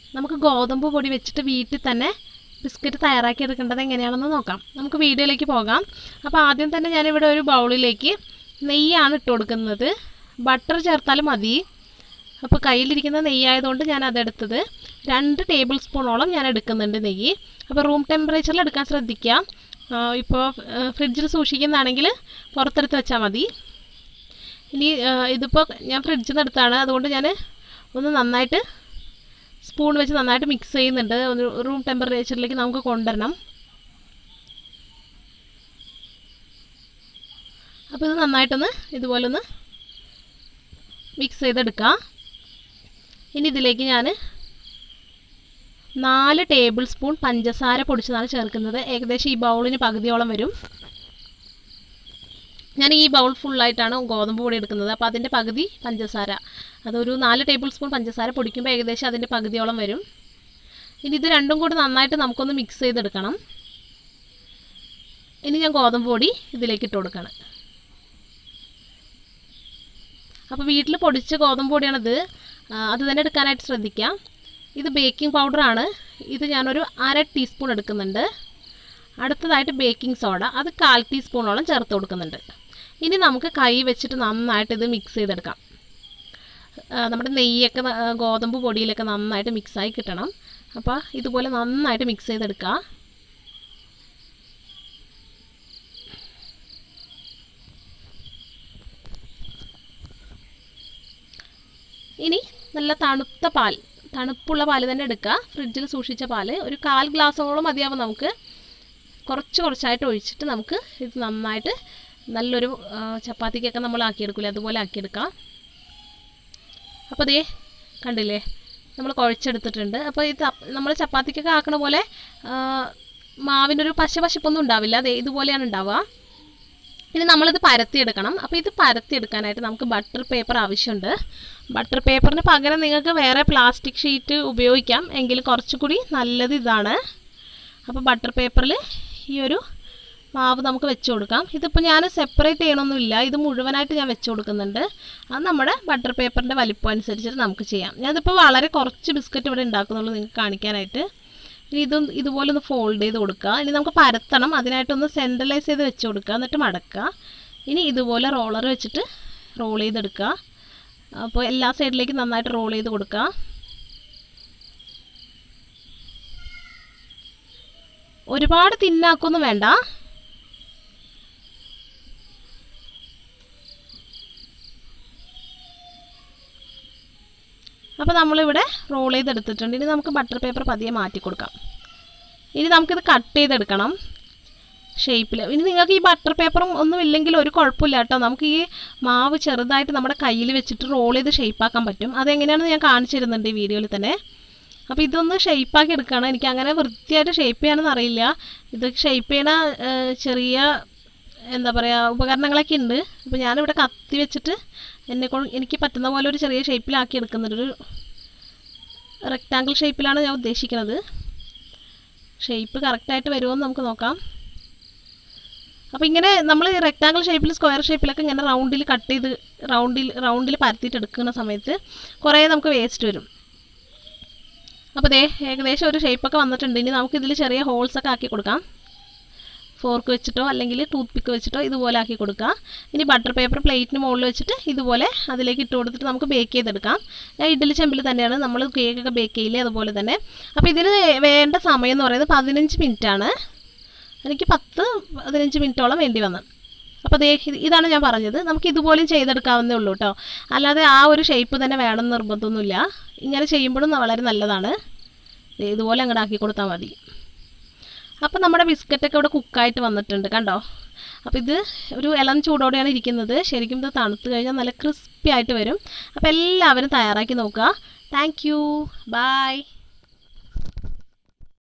നമുക്ക് ഗോതമ്പ് പൊടി വെച്ചിട്ട് വീട്ടിൽ തന്നെ ബിസ്ക്കറ്റ് തയ്യാറാക്കി എടുക്കേണ്ടത് എങ്ങനെയാണെന്ന് നോക്കാം നമുക്ക് വീഡിയോയിലേക്ക് പോകാം അപ്പോൾ ആദ്യം തന്നെ ഞാനിവിടെ ഒരു ബൗളിലേക്ക് നെയ്യാണ് ഇട്ട് കൊടുക്കുന്നത് ബട്ടർ ചേർത്താലും മതി അപ്പോൾ കയ്യിലിരിക്കുന്ന നെയ്യായതുകൊണ്ട് ഞാൻ അതെടുത്തത് രണ്ട് ടേബിൾ സ്പൂണോളം ഞാൻ എടുക്കുന്നുണ്ട് നെയ്യ് അപ്പോൾ റൂം ടെമ്പറേച്ചറിൽ എടുക്കാൻ ശ്രദ്ധിക്കുക ഇപ്പോൾ ഫ്രിഡ്ജിൽ സൂക്ഷിക്കുന്നതാണെങ്കിൽ പുറത്തെടുത്ത് വെച്ചാൽ മതി ഇനി ആ, ഇതിപ്പോൾ ഞാൻ ഫ്രിഡ്ജിൽ നിന്ന് എടുത്താണ് അതുകൊണ്ട് ഞാൻ ഒന്ന് നന്നായിട്ട് സ്പൂൺ വെച്ച് നന്നായിട്ട് മിക്സ് ചെയ്യുന്നുണ്ട് ഒന്ന് റൂം ടെമ്പറേച്ചറിലേക്ക് നമുക്ക് കൊണ്ടുവരണം അപ്പോൾ ഇത് നന്നായിട്ടൊന്ന് ഇതുപോലെ ഒന്ന് മിക്സ് ചെയ്തെടുക്കാം ഇനി ഇതിലേക്ക് ഞാൻ നാല് ടേബിൾ സ്പൂൺ പഞ്ചസാര പൊടിച്ചതാണ് ചേർക്കുന്നത് ഏകദേശം ഈ ബൗളിന് പകുതിയോളം വരും ഞാൻ ഈ ബൗൾ ഫുള്ളായിട്ടാണ് ഗോതമ്പ് പൊടി എടുക്കുന്നത് അപ്പോൾ അതിൻ്റെ പകുതി പഞ്ചസാര അതൊരു നാല് ടേബിൾ സ്പൂൺ പഞ്ചസാര പൊടിക്കുമ്പോൾ ഏകദേശം അതിൻ്റെ പകുതിയോളം വരും ഇനി ഇത് രണ്ടും കൂടി നന്നായിട്ട് നമുക്കൊന്ന് മിക്സ് ചെയ്തെടുക്കണം ഇനി ഞാൻ ഗോതമ്പ് പൊടി ഇതിലേക്ക് ഇട്ട് കൊടുക്കണം അപ്പോൾ വീട്ടിൽ പൊടിച്ച ഗോതമ്പ് പൊടിയാണിത് ആ, അത് തന്നെ എടുക്കാനായിട്ട് ശ്രദ്ധിക്കാം ഇത് ബേക്കിംഗ് പൗഡറാണ് ഇത് ഞാനൊരു അര ടീസ്പൂൺ എടുക്കുന്നുണ്ട് അടുത്തതായിട്ട് ബേക്കിംഗ് സോഡ അത് കാൽ ടീസ്പൂണോളം ചേർത്ത് കൊടുക്കുന്നുണ്ട് ഇനി നമുക്ക് കൈ വെച്ചിട്ട് നന്നായിട്ട് ഇത് മിക്സ് ചെയ്തെടുക്കാം ആ, നമ്മുടെ നെയ്യൊക്കെ ന- ആ, ഗോതമ്പ് പൊടിയിലൊക്കെ നന്നായിട്ട് മിക്സായി കിട്ടണം അപ്പോൾ ഇതുപോലെ നന്നായിട്ട് മിക്സ് ചെയ്തെടുക്കുക ഇനി നല്ല തണുത്ത പാൽ തണുപ്പുള്ള പാൽ തന്നെ എടുക്കുക ഫ്രിഡ്ജിൽ സൂക്ഷിച്ച പാൽ ഒരു കാൽ ഗ്ലാസ്സോളം മതിയാവും നമുക്ക് കുറച്ച് കുറച്ചായിട്ട് ഒഴിച്ചിട്ട് നമുക്ക് ഇത് നന്നായിട്ട് നല്ലൊരു ആ, ചപ്പാത്തിക്കൊക്കെ നമ്മൾ ആക്കിയെടുക്കില്ലേ അതുപോലെ ആക്കിയെടുക്കാം അപ്പോൾ ദേ കണ്ടില്ലേ നമ്മൾ കുഴച്ചെടുത്തിട്ടുണ്ട് അപ്പോൾ ഇത് നമ്മൾ ചപ്പാത്തിക്കൊക്കെ ആക്കണ പോലെ ആ, മാവിനൊരു പശ പശപ്പൊന്നും ഉണ്ടാവില്ല അതെ ഇതുപോലെയാണ് ഉണ്ടാവുക ഇനി നമ്മളിത് പരത്തിയെടുക്കണം അപ്പോൾ ഇത് പരത്തിയെടുക്കാനായിട്ട് നമുക്ക് ബട്ടർ പേപ്പർ ആവശ്യമുണ്ട് ബട്ടർ പേപ്പറിന് പകരം നിങ്ങൾക്ക് വേറെ പ്ലാസ്റ്റിക് ഷീറ്റ് ഉപയോഗിക്കാം എങ്കിലും കുറച്ചുകൂടി നല്ലത് ഇതാണ് അപ്പോൾ ബട്ടർ പേപ്പറിൽ ഈ ഒരു മാവ് നമുക്ക് വെച്ച് കൊടുക്കാം ഇതിപ്പോൾ ഞാൻ സെപ്പറേറ്റ് ചെയ്യണമൊന്നുമില്ല ഇത് മുഴുവനായിട്ട് ഞാൻ വെച്ച് കൊടുക്കുന്നുണ്ട് അത് നമ്മുടെ ബട്ടർ പേപ്പറിൻ്റെ വലിപ്പം അനുസരിച്ചിട്ട് നമുക്ക് ചെയ്യാം ഞാനിതിപ്പോൾ വളരെ കുറച്ച് ബിസ്ക്കറ്റ് ഇവിടെ ഉണ്ടാക്കുന്നുള്ളൂ നിങ്ങൾക്ക് കാണിക്കാനായിട്ട് ഇനി ഇതും ഇതുപോലെ ഒന്ന് ഫോൾഡ് ചെയ്ത് കൊടുക്കുക ഇനി നമുക്ക് പരത്തണം അതിനായിട്ടൊന്ന് സെൻട്രലൈസ് ചെയ്ത് വെച്ച് കൊടുക്കുക എന്നിട്ട് മടക്കുക ഇനി ഇതുപോലെ റോളർ വെച്ചിട്ട് റോൾ ചെയ്തെടുക്കുക അപ്പോൾ എല്ലാ സൈഡിലേക്കും നന്നായിട്ട് റോൾ ചെയ്ത് കൊടുക്കുക ഒരുപാട് തിന്നാക്കൊന്നും വേണ്ട അപ്പോൾ നമ്മളിവിടെ റോൾ ചെയ്തെടുത്തിട്ടുണ്ട് ഇനി നമുക്ക് ബട്ടർ പേപ്പർ പതിയെ മാറ്റി കൊടുക്കാം ഇനി നമുക്കിത് കട്ട് ചെയ്തെടുക്കണം ഷേപ്പിൽ ഇനി നിങ്ങൾക്ക് ഈ ബട്ടർ പേപ്പറും ഒന്നും ഇല്ലെങ്കിൽ ഒരു കുഴപ്പമില്ല കേട്ടോ നമുക്ക് ഈ മാവ് ചെറുതായിട്ട് നമ്മുടെ കയ്യിൽ വെച്ചിട്ട് റോൾ ചെയ്ത് ഷേപ്പാക്കാൻ പറ്റും അതെങ്ങനെയാണെന്ന് ഞാൻ കാണിച്ചു തരുന്നുണ്ട് ഈ വീഡിയോയിൽ തന്നെ അപ്പോൾ ഇതൊന്ന് ഷേപ്പാക്കി എടുക്കണം എനിക്ക് അങ്ങനെ വൃത്തിയായിട്ട് ഷേപ്പ് ചെയ്യാനൊന്നും അറിയില്ല ഇത് ഷേപ്പ് ചെയ്യണ ഏഹ്, ചെറിയ എന്താ പറയുക ഉപകരണങ്ങളൊക്കെ ഉണ്ട് അപ്പോൾ ഞാനിവിടെ കത്തി വെച്ചിട്ട് എന്നെ കൊണ്ട് എനിക്ക് പറ്റുന്ന പോലെ ഒരു ചെറിയ ഷേപ്പിലാക്കി എടുക്കുന്നുണ്ട് ഒരു റെക്റ്റാങ്കിൾ ഷേപ്പിലാണ് ഞാൻ ഉദ്ദേശിക്കുന്നത് ഷേപ്പ് കറക്റ്റായിട്ട് വരുമോ എന്ന് നമുക്ക് നോക്കാം അപ്പോൾ ഇങ്ങനെ നമ്മൾ റെക്റ്റാങ്കിൾ ഷേപ്പിൽ സ്ക്വയർ ഷേപ്പിലൊക്കെ ഇങ്ങനെ റൗണ്ടിൽ കട്ട് ചെയ്ത് റൗണ്ടിൽ റൗണ്ടിൽ പരത്തിയിട്ട് എടുക്കുന്ന സമയത്ത് കുറേ നമുക്ക് വേസ്റ്റ് വരും അപ്പോൾ ദേ ഏകദേശം ഒരു ഷേപ്പൊക്കെ വന്നിട്ടുണ്ട് ഇനി നമുക്ക് ഇതിൽ ചെറിയ ഹോൾസ് ഒക്കെ ആക്കി കൊടുക്കാം ഫോർക്ക് വെച്ചിട്ടോ അല്ലെങ്കിൽ ടൂത്ത് പിക്ക് വെച്ചിട്ടോ ഇതുപോലെ ആക്കി കൊടുക്കുക ഇനി ബട്ടർ പേപ്പർ പ്ലേറ്റിന് മുകളിൽ വെച്ചിട്ട് ഇതുപോലെ അതിലേക്ക് ഇട്ട് കൊടുത്തിട്ട് നമുക്ക് ബേക്ക് ചെയ്തെടുക്കാം ഞാൻ ഇഡ്ഡലി ചെമ്പിൽ തന്നെയാണ് നമ്മൾ കേക്കൊക്കെ ബേക്ക് ചെയ്യില്ലേ അതുപോലെ തന്നെ അപ്പോൾ ഇതിന് വേണ്ട സമയം എന്ന് പറയുന്നത് പതിനഞ്ച് മിനിറ്റാണ് എനിക്ക് പത്ത് പതിനഞ്ച് മിനിറ്റോളം വേണ്ടി വന്നു അപ്പോൾ ദേ ഇത് ഇതാണ് ഞാൻ പറഞ്ഞത് നമുക്ക് ഇതുപോലെയും ചെയ്തെടുക്കാവുന്നേ ഉള്ളൂ കേട്ടോ അല്ലാതെ ആ ഒരു ഷേപ്പ് തന്നെ വേണം എന്ന് നിർബന്ധമൊന്നുമില്ല ഇങ്ങനെ ചെയ്യുമ്പോഴും വളരെ നല്ലതാണ് ദേ ഇതുപോലെ അങ്ങോട്ട് ആക്കി കൊടുത്താൽ മതി അപ്പോൾ നമ്മുടെ ബിസ്ക്കറ്റൊക്കെ ഇവിടെ കുക്കായിട്ട് വന്നിട്ടുണ്ട് കണ്ടോ അപ്പോൾ ഇത് ഒരു ഇളം ചൂടോടെയാണ് ഇരിക്കുന്നത് ശരിക്കും ഇത് തണുത്ത് കഴിഞ്ഞാൽ നല്ല ക്രിസ്പി ആയിട്ട് വരും അപ്പോൾ എല്ലാവരും തയ്യാറാക്കി നോക്കുക താങ്ക് യു ബൈ